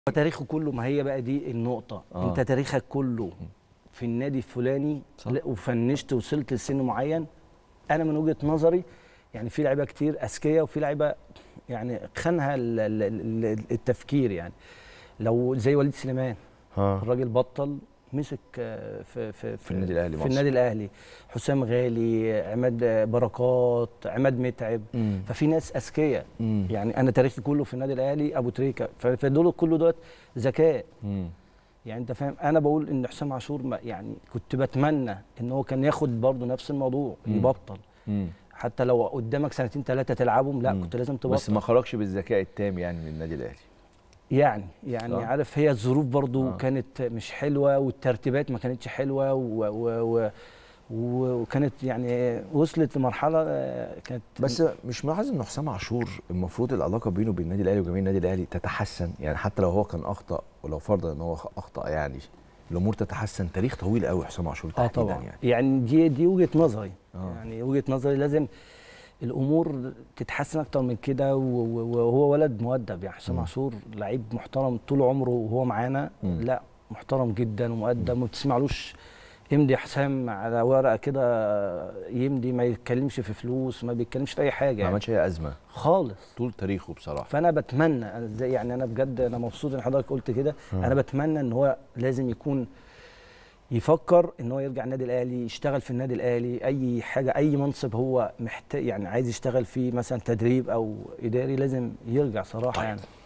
هو تاريخه كله ما هي بقى دي النقطة آه. آه. انت تاريخك كله في النادي الفلاني صح. لا، وفنشت وصلت لسن معين انا من وجهة نظري يعني في لعيبة كتير اذكياء وفي لعيبة يعني خانها ال- ال- ال- التفكير يعني لو زي وليد سليمان ها الراجل بطل مسك آه، في في في النادي الأهلي في مصر. النادي الاهلي حسام غالي عماد آه، بركات عماد متعب مم. ففي ناس اذكياء مم. يعني انا تاريخي كله في النادي الاهلي ابو تريكه ف- فدول كله دوت ذكاء مم. يعني انت فاهم انا بقول ان حسام عاشور ما يعني كنت بتمنى ان هو كان ياخد برضه نفس الموضوع مم. يبطل مم. حتى لو قدامك سنتين ثلاثه تلعبهم لا مم. كنت لازم بس تبطل ما خرجش بالذكاء التام يعني من النادي الاهلي يعني يعني صح. عارف هي الظروف برضه آه. كانت مش حلوه والترتيبات ما كانتش حلوه و و و و- وكانت يعني وصلت لمرحله آه، كانت بس مش ملاحظ ان حسام عاشور المفروض العلاقه بينه وبين النادي الاهلي وجماهير النادي الاهلي تتحسن يعني حتى لو هو كان اخطا ولو فرضا ان هو اخطا يعني الامور تتحسن تاريخ طويل قوي حسام عاشور اه تحديدا طبعا يعني يعني دي دي وجهه نظري آه. يعني وجهه نظري لازم الامور تتحسن اكتر من كده و- و- وهو ولد مؤدب يعني حسام مم. عاشور لعيب محترم طول عمره وهو معانا مم. لا محترم جدا ومؤدب ما بتسمعلوش يمضي حسام على ورقه كده يمضي ما يتكلمش في فلوس ما بيتكلمش في اي حاجه ما يعني عملش اي ازمه خالص طول تاريخه بصراحه فانا بتمنى أنا زي يعني انا بجد انا مبسوط ان حضرتك قلت كده آه. انا بتمنى ان هو لازم يكون يفكر ان هو يرجع النادي الاهلي يشتغل في النادي الاهلي اي حاجه اي منصب هو محتاج يعني عايز يشتغل فيه مثلا تدريب او اداري لازم يرجع صراحه طيب. يعني